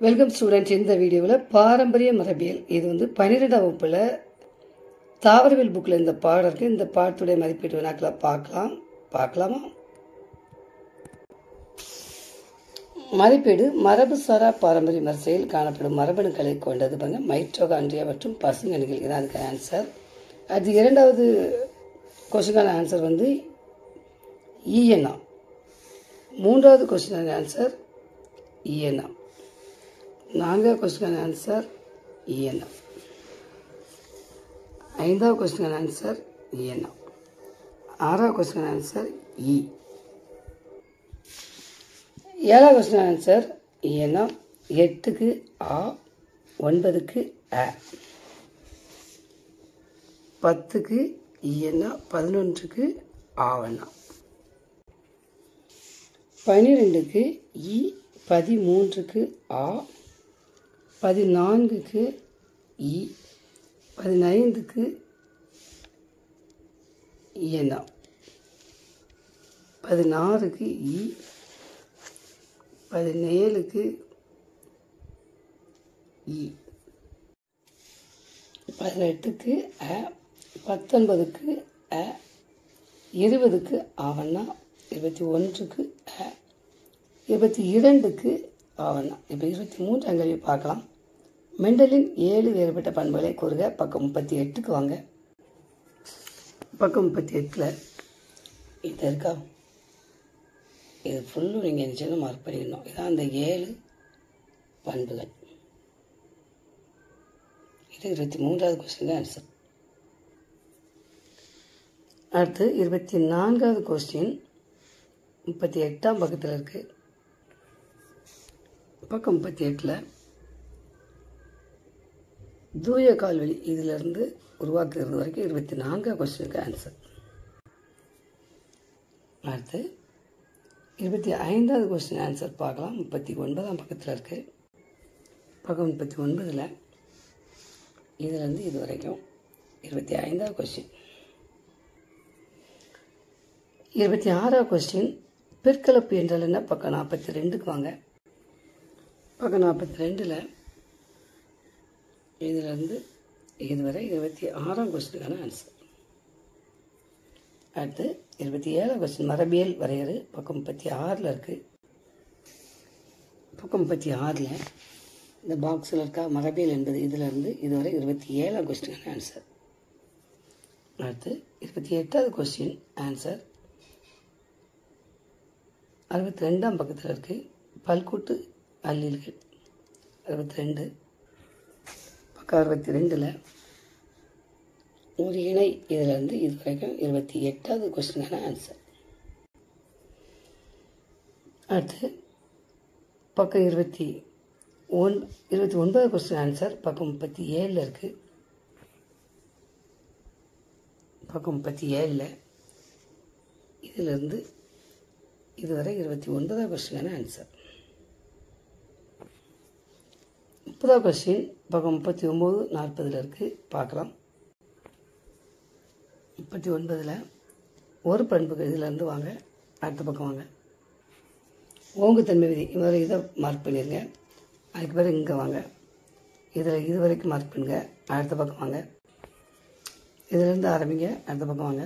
welcome students இந்த வீடியோவில் பாரம்பரிய மரபியல் இது வந்து பன்னிரெண்டாம் வகுப்பில் தாவரவியல் புக்கில் இந்த பாடம் இருக்குது இந்த பாடத்துடைய மதிப்பீட்டு வினாக்களை பார்க்கலாம் பார்க்கலாமா மதிப்பீடு மரபுசாரா பாரம்பரிய வரிசையில் காணப்படும் மரபணுக்களை கொண்டது பாருங்க மைட்ரோகாண்ட்ரியா மற்றும் பசுங்கணிகள் இதான் அதுக்கு ஆன்சர் அது இரண்டாவது கொஸ்டினுக்கான ஆன்சர் வந்து இஎன்ஆ மூன்றாவது கொஸ்டினுக்கான ஆன்சர் இஎன்ஆ நான்காவது கொஸ்டினுக்கான ஆன்சர் இஎன்ஆ ஐந்தாவது கொஸ்டினுக்கான ஆன்சர் இஎன்ஆ ஆறாவது கொஸ்டினுக்கான ஆன்சர் இ ஏழாவது கொஸ்டின் ஆன்சர் இஎன்ஆ எட்டுக்கு ஆ ஒன்பதுக்கு அ பத்துக்கு இஎன்ஆ பதினொன்றுக்கு ஆவண்ணா பனிரெண்டுக்கு இ பதிமூன்றுக்கு ஆ பதினான்குக்கு இ பதினைந்துக்கு இஎன்ஆ பதினாறுக்கு இ பதினேழுக்கு இ பதினெட்டுக்கு அ பத்தொன்பதுக்கு அ இருபதுக்கு ஆவண்ணா இருபத்தி ஒன்றுக்கு அ இருபத்தி இரண்டுக்கு ஆவண்ணா இப்போ இருபத்தி மூன்றாம் கேள்வி பார்க்கலாம் மெண்டலின் ஏழு வேறுபட்ட பண்புகளை கூறுக பக்கம் முப்பத்தி எட்டுக்கு வாங்க பக்கம் முப்பத்தி எட்டில் இது இருக்கா இது ஃபுல்லும் நீங்கள் என்ன செய்யணும் மார்க் பண்ணிக்கணும் இதான் அந்த ஏழு பண்புகள் இது இருபத்தி மூன்றாவது கொஸ்டின் ஆன்சர் அடுத்து இருபத்தி நான்காவது கொஸ்டின் முப்பத்தி எட்டாம் பக்கத்தில் இருக்குது பக்கம் முப்பத்தி எட்டில் தூய கால்வெளி இதிலிருந்து உருவாக்குறது வரைக்கும் இருபத்தி நான்காவது கொஸ்டினுக்கு ஆன்சர் அடுத்து இருபத்தி ஐந்தாவது கொஸ்டின் ஆன்சர் பார்க்கலாம் முப்பத்தி ஒன்பதாம் பக்கத்தில் இருக்குது பக்கம் முப்பத்தி ஒன்பதில் இதுலேருந்து இது வரைக்கும் இருபத்தி ஐந்தாவது கொஸ்டின் இருபத்தி ஆறாவது கொஸ்டின் பிற்கலப்பு என்றால் என்ன பக்கம் நாற்பத்தி ரெண்டுக்கு வாங்க பக்கம் நாற்பத்தி ரெண்டில் இதிலேருந்து இதுவரை இருபத்தி ஆறாம் கொஸ்டினுக்கான ஆன்சர் அடுத்து இருபத்தி ஏழாம் கொஸ்டின் மரபியல் வரையறு பக்கம் முப்பத்தி ஆறில் இருக்குது பக்கம் முப்பத்தி ஆறில் இந்த பாக்ஸில் இருக்கா மரபியல் என்பது இதிலிருந்து இதுவரை இருபத்தி ஏழாம் கொஸ்டினுக்கான ஆன்சர் அடுத்து இருபத்தி எட்டாவது கொஸ்டின் ஆன்சர் அறுபத்தி ரெண்டாம் பக்கத்தில் இருக்குது பல்கூட்டு அல்லில்கள் அறுபத்தி ரெண்டு பக்கம் அறுபத்தி ரெண்டில் ஒரு இணை இதிலிருந்து இது வரைக்கும் இருபத்தி எட்டாவது கொஸ்டினான ஆன்சர் அடுத்து பக்கம் இருபத்தி ஒன் இருபத்தி ஒன்பது கொஸ்டின் ஆன்சர் பக்கம் முப்பத்தி ஏழில் இருக்குது பக்கம் முப்பத்தி ஏழில் இதிலிருந்து இதுவரை இருபத்தி ஒன்பதாவது கொஸ்டினான ஆன்சர் முப்பதாவது கொஸ்டின் பக்கம் முப்பத்தி ஒம்பது நாற்பதில் இருக்குது பார்க்கலாம் முப்பத்தி ஒன்பதில் ஒரு பண்புக்கு இதிலேருந்து வாங்க அடுத்த பக்கம் வாங்க ஓங்குத்தன்மை விதி முதல்ல இதை மார்க் பண்ணிடுங்க அதுக்கு பிறகு இங்கே வாங்க இதில் இது வரைக்கும் மார்க் பண்ணுங்க அடுத்த பக்கம் வாங்க இதிலேருந்து ஆரம்பிங்க அடுத்த பக்கம் வாங்க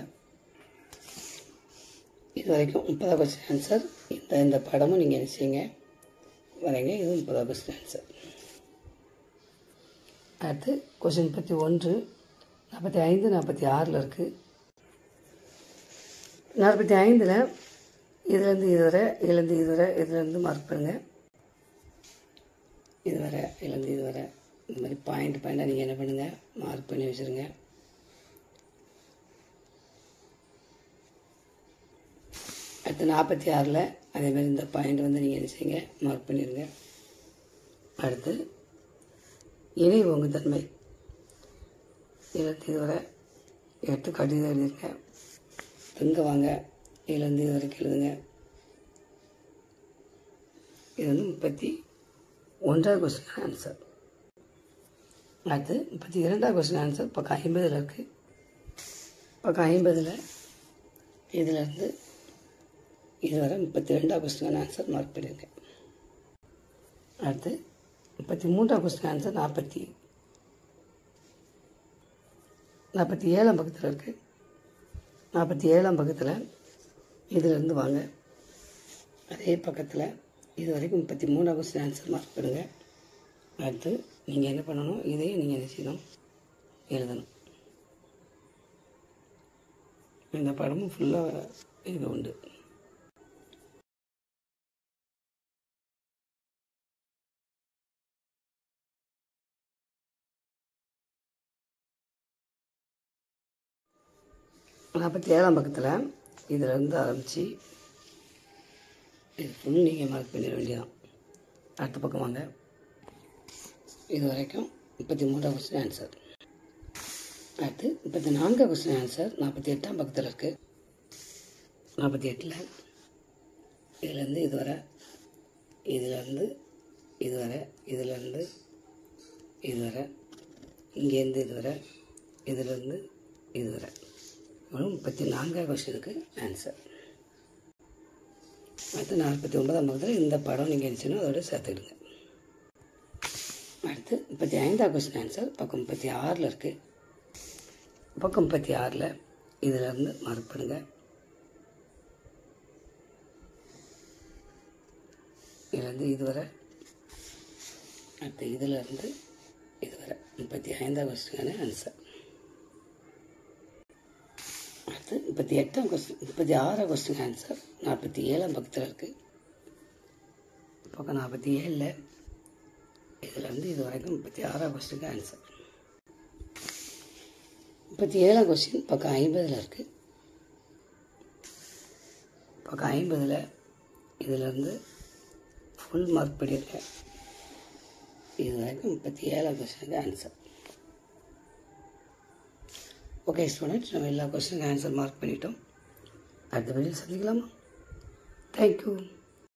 இது வரைக்கும் முப்பதாவது கொஸ்டின் ஆன்சர் இந்த இந்த படமும் நீங்கள் என்ன செய்யுங்க வரைங்க இது முப்பதாவது கொஸ்டின் ஆன்சர் அடுத்து கொஸ்டின் முப்பத்தி ஒன்று நாற்பத்தி ஐந்து நாற்பத்தி ஆறில் இருக்குது நாற்பத்தி ஐந்தில் இதுலேருந்து இதுவரை இதுலேருந்து இதுவரை இதுலேருந்து மார்க் பண்ணுங்கள் இதுவரை இதுலேருந்து இதுவரை இந்த மாதிரி பாயிண்ட் பாயிண்டாக நீங்கள் என்ன பண்ணுங்கள் மார்க் பண்ணி வச்சுருங்க அடுத்து நாற்பத்தி ஆறில் அதேமாதிரி இந்த பாயிண்ட் வந்து நீங்கள் என்ன செய்யுங்க மார்க் பண்ணிடுங்க அடுத்து இணை ஓங்குத்தன்மை இருபத்தி இதுவரை எட்டு கடிதம் எழுதியிருங்க இங்கே வாங்க இதுலேருந்து இது வரைக்கும் எழுதுங்க இது வந்து முப்பத்தி ஒன்றாவது கொஸ்டின் ஆன்சர் அடுத்து முப்பத்தி இரண்டாவது கொஸ்டின் ஆன்சர் பக்கம் ஐம்பதில் இருக்குது பக்கம் ஐம்பதில் இதிலேருந்து இதுவரை முப்பத்தி ரெண்டாவது கொஸ்டினான ஆன்சர் மார்க் பண்ணியிருக்கேன் அடுத்து முப்பத்தி மூன்றாம் கொஸ்டின் ஆன்சர் நாற்பத்தி நாற்பத்தி ஏழாம் பக்கத்தில் இருக்குது நாற்பத்தி ஏழாம் பக்கத்தில் இதிலேருந்து வாங்க அதே பக்கத்தில் இது வரைக்கும் முப்பத்தி மூணாம் கொஸ்டின் ஆன்சர் மார்க் பண்ணுங்க அடுத்து நீங்கள் என்ன பண்ணணும் இதையும் நீங்கள் என்ன செய்யணும் எழுதணும் இந்த படமும் ஃபுல்லாக இது உண்டு நாற்பத்தி ஏழாம் பக்கத்தில் இதிலேருந்து ஆரம்பித்து இது ஃபுல் நீங்கள் மார்க் பண்ணிட வேண்டியதான் அடுத்த பக்கம் வாங்க இது வரைக்கும் முப்பத்தி மூன்றாம் கொஸ்டின் ஆன்சர் அடுத்து முப்பத்தி நான்காம் கொஸ்டின் ஆன்சர் நாற்பத்தி எட்டாம் பக்கத்தில் இருக்குது நாற்பத்தி எட்டில் இதுலேருந்து இது வரை இதுலேருந்து இது வரை இதுலேருந்து இது வரை இங்கேருந்து இது வரை இதுலேருந்து இது வரை அப்புறம் முப்பத்தி நான்காம் கொஸ்டினுக்கு ஆன்சர் அடுத்து நாற்பத்தி ஒன்பதாம் பக்கத்தில் இந்த படம் நீங்கள் இருந்துச்சுன்னா அதோட சேர்த்துக்கிடுங்க அடுத்து முப்பத்தி ஐந்தாம் கொஸ்டின் ஆன்சர் பக்கம் முப்பத்தி ஆறில் இருக்குது பக்கம் முப்பத்தி ஆறில் இதிலேருந்து மார்க் பண்ணுங்க இதுலேருந்து இதுவரை அடுத்து இதிலேருந்து இதுவரை முப்பத்தி ஐந்தாம் கொஸ்டினான ஆன்சர் அடுத்து முப்பத்தி எட்டாம் கொஸ்டின் முப்பத்தி ஆறாம் கொஸ்டின் ஆன்சர் நாற்பத்தி ஏழாம் பக்கத்தில் இருக்குது பக்கம் நாற்பத்தி ஏழில் இதுலேருந்து இது வரைக்கும் முப்பத்தி ஆறாம் கொஸ்டினுக்கு ஆன்சர் முப்பத்தி ஏழாம் கொஸ்டின் பக்கம் ஐம்பதில் இருக்குது பக்கம் ஐம்பதில் இதிலேருந்து ஃபுல் மார்க் பண்ணியிருக்கேன் இது வரைக்கும் முப்பத்தி ஏழாம் கொஸ்டினுக்கு ஆன்சர் ஓகே ஸ்டூடெண்ட்ஸ் நம்ம எல்லா கொஸ்டினுக்கு ஆன்சர் மார்க் பண்ணிட்டோம் அடுத்த வீடியோ சந்திக்கலாமா தேங்க்யூ